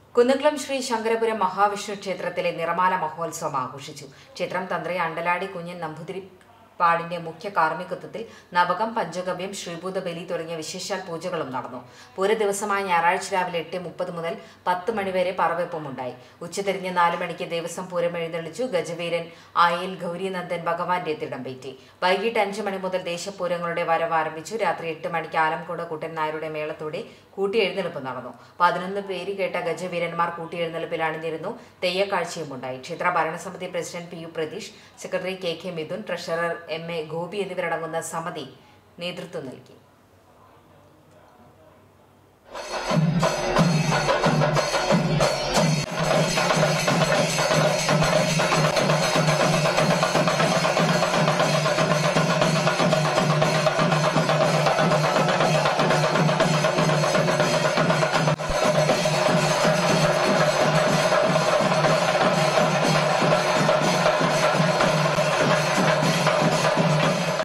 കുന്നംകുളം ശ്രീ ശങ്കരപുരം മഹാവിഷ്ണു ക്ഷേത്രത്തിലെ നിറമാല മഹോത്സവം ആഘോഷിച്ചു ക്ഷേത്രം തന്ത്രി അണ്ടലാടി കുഞ്ഞൻ നമ്പൂതിരി പാടിന്റെ മുഖ്യ കാർമ്മികത്വത്തിൽ നവകം പഞ്ചഗവ്യം ശ്രീഭൂത ബലി തുടങ്ങിയ വിശേഷാൽ പൂജകളും നടന്നു പൂര ദിവസമായ ഞായറാഴ്ച രാവിലെ എട്ട് മുപ്പത് മുതൽ പത്ത് മണിവരെ പറവെപ്പും ഉണ്ടായി ഉച്ചതിരിഞ്ഞ് നാല് മണിക്ക് ദേവസ്വം പൂരം എഴുന്നള്ളിച്ചു ഗജവീരൻ ആയിൽ ഗൗരീനന്ദൻ ഭഗവാന്റെ തിടമ്പേറ്റി വൈകിട്ട് അഞ്ച് മണി മുതൽ ദേശപൂരങ്ങളുടെ വരവ് ആരംഭിച്ചു രാത്രി എട്ട് മണിക്ക് ആലംകോട് കുട്ടൻ നായരുടെ മേളത്തോടെ കൂട്ടിയെഴുന്നള്ളിപ്പ് നടന്നു പതിനൊന്ന് പേര് കേട്ട ഗജവീരന്മാർ കൂട്ടിയെഴുന്നള്ളിപ്പിൽ അണിഞ്ഞിരുന്നു തെയ്യക്കാഴ്ചയും ഉണ്ടായി ക്ഷേത്ര ഭരണസമിതി president P U Pratheesh secretary K K Mithun treasurer M A Gopi എന്നിവരടങ്ങുന്ന സമിതി നേതൃത്വം നൽകി